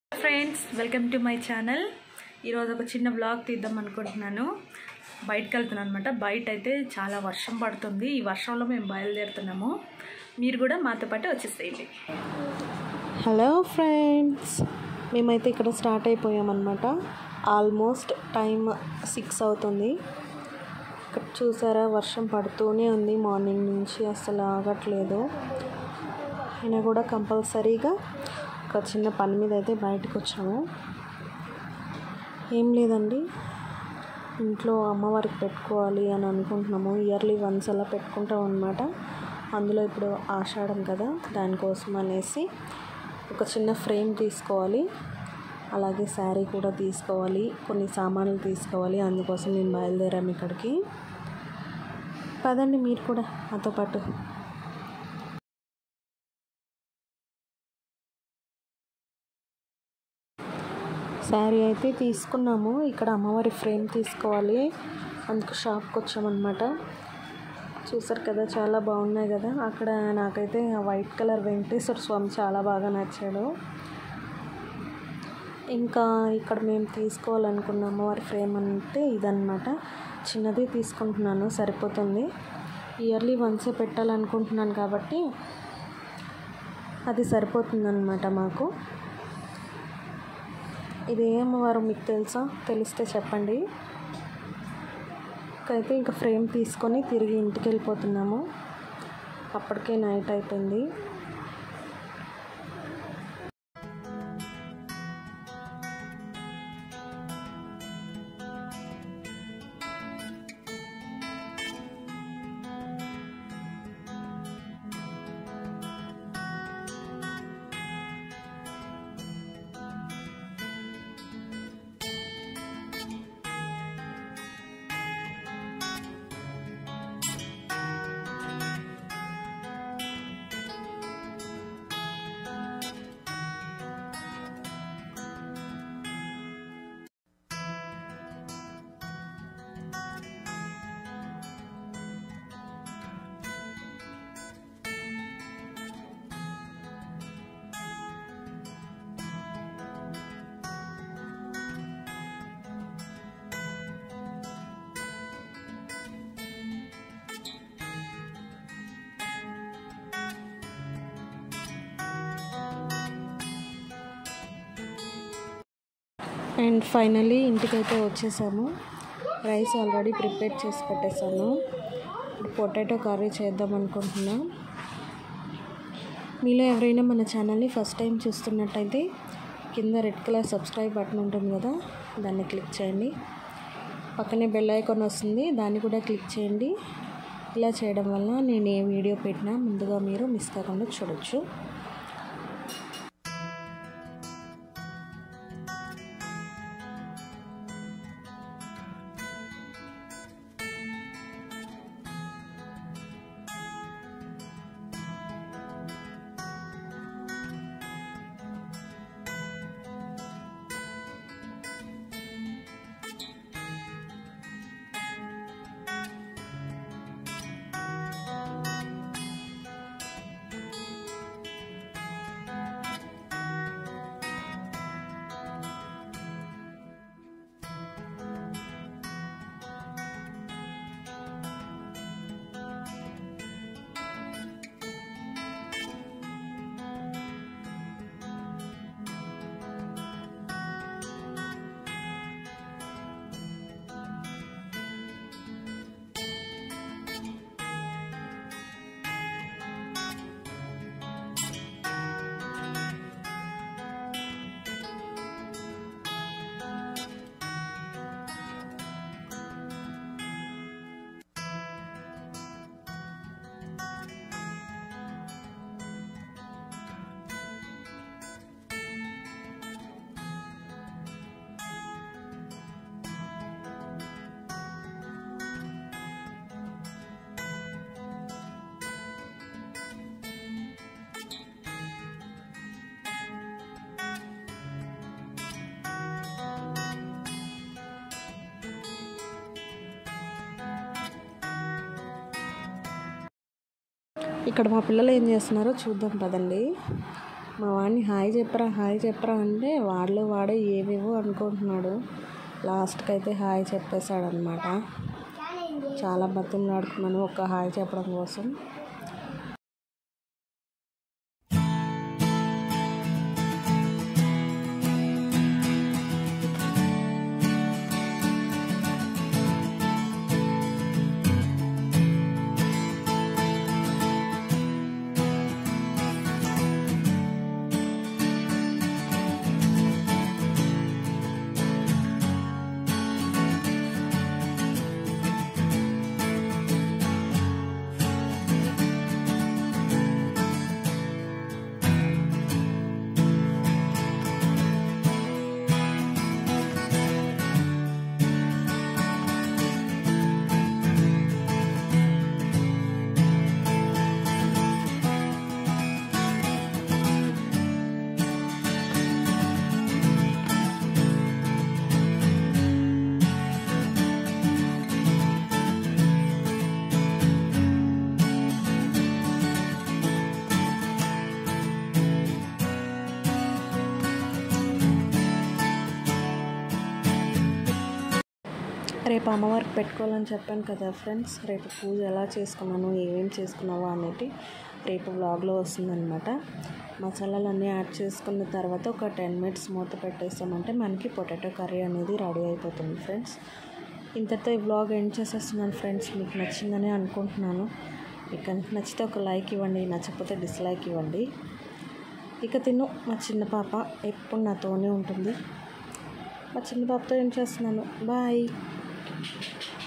friends welcome to my channel ఈరోజు ఒక చిన్న బ్లాగ్ తీద్దాం అనుకుంటున్నాను బయటకు వెళ్తున్నాను అనమాట బయట అయితే చాలా వర్షం పడుతుంది ఈ వర్షంలో మేము బయలుదేరుతున్నాము మీరు కూడా మాతో పాటు వచ్చేసేయండి హలో ఫ్రెండ్స్ మేమైతే ఇక్కడ స్టార్ట్ అయిపోయామన్నమాట ఆల్మోస్ట్ టైం సిక్స్ అవుతుంది ఇక్కడ చూసారా వర్షం పడుతూనే ఉంది మార్నింగ్ నుంచి అసలు ఆగట్లేదు అయినా కూడా కంపల్సరీగా ఒక చిన్న పని మీద అయితే బయటకు వచ్చాము ఏం లేదండి ఇంట్లో అమ్మవారికి పెట్టుకోవాలి అని అనుకుంటున్నాము ఇయర్లీ వన్స్ అలా పెట్టుకుంటాం అనమాట అందులో ఇప్పుడు ఆషాఢం కదా దానికోసం అనేసి ఒక చిన్న ఫ్రేమ్ తీసుకోవాలి అలాగే శారీ కూడా తీసుకోవాలి కొన్ని సామాన్లు తీసుకోవాలి అందుకోసం మేము బయలుదేరాము ఇక్కడికి పదండి మీరు కూడా నాతో పాటు శారీ అయితే తీసుకున్నాము ఇక్కడ అమ్మవారి ఫ్రేమ్ తీసుకోవాలి అందుకు షాప్కి వచ్చామన్నమాట చూసారు కదా చాలా బాగున్నాయి కదా అక్కడ నాకైతే ఆ వైట్ కలర్ వెంకటేశ్వర స్వామి చాలా బాగా నచ్చాడు ఇంకా ఇక్కడ మేము తీసుకోవాలనుకున్న అమ్మవారి ఫ్రేమ్ అంటే ఇదన్నమాట చిన్నది తీసుకుంటున్నాను సరిపోతుంది ఇయర్లీ వన్సే పెట్టాలనుకుంటున్నాను కాబట్టి అది సరిపోతుందన్నమాట మాకు ఇది ఏ అమ్మవారు మీకు తెలుసా తెలిస్తే చెప్పండి అయితే ఇంకా ఫ్రేమ్ తీసుకొని తిరిగి ఇంటికి వెళ్ళిపోతున్నాము అప్పటికే నైట్ అయిపోయింది అండ్ ఫైనలీ ఇంటికైతే వచ్చేసాము రైస్ ఆల్రెడీ ప్రిపేర్ చేసి పెట్టేశాను ఇప్పుడు పొటాటో కర్రీ చేద్దాం అనుకుంటున్నా మీలో ఎవరైనా మన ఛానల్ని ఫస్ట్ టైం చూస్తున్నట్టయితే కింద రెడ్ కలర్ సబ్స్క్రైబ్ బటన్ ఉంటుంది కదా దాన్ని క్లిక్ చేయండి పక్కనే బెల్ ఐకాన్ వస్తుంది దాన్ని కూడా క్లిక్ చేయండి ఇలా చేయడం వల్ల నేను ఏ వీడియో పెట్టినా ముందుగా మీరు మిస్ కాకుండా చూడొచ్చు ఇక్కడ మా పిల్లలు ఏం చేస్తున్నారో చూద్దాం పదండి మా వాడిని హాయ్ చెప్పరా హాయ్ చెప్పరా అంటే వాడిలో వాడే ఏవేవో అనుకుంటున్నాడు లాస్ట్కి అయితే హాయ్ చెప్పేశాడనమాట చాలా బతిమలాడుకున్నాను ఒక హాయ్ చెప్పడం కోసం రేపు అమ్మవారికి పెట్టుకోవాలని చెప్పాను కదా ఫ్రెండ్స్ రేపు పూజ ఎలా చేసుకున్నాను ఏమేమి చేసుకున్నావో అనేది రేపు వ్లాగ్లో వస్తుందన్నమాట మసాలాలు అన్నీ యాడ్ చేసుకున్న తర్వాత ఒక టెన్ మినిట్స్ మూత పెట్టేసామంటే మనకి పొటాటో కర్రీ అనేది రెడీ అయిపోతుంది ఫ్రెండ్స్ ఇంతటితో ఈ వ్లాగ్ ఎండ్ చేసేస్తున్నాను ఫ్రెండ్స్ మీకు నచ్చిందని అనుకుంటున్నాను మీకు కనుక నచ్చితే ఒక లైక్ ఇవ్వండి నచ్చకపోతే డిస్లైక్ ఇవ్వండి ఇక తిను మా చిన్న పాప ఎప్పుడు నాతోనే ఉంటుంది మా చిన్న పాపతో ఏం చేస్తున్నాను బాయ్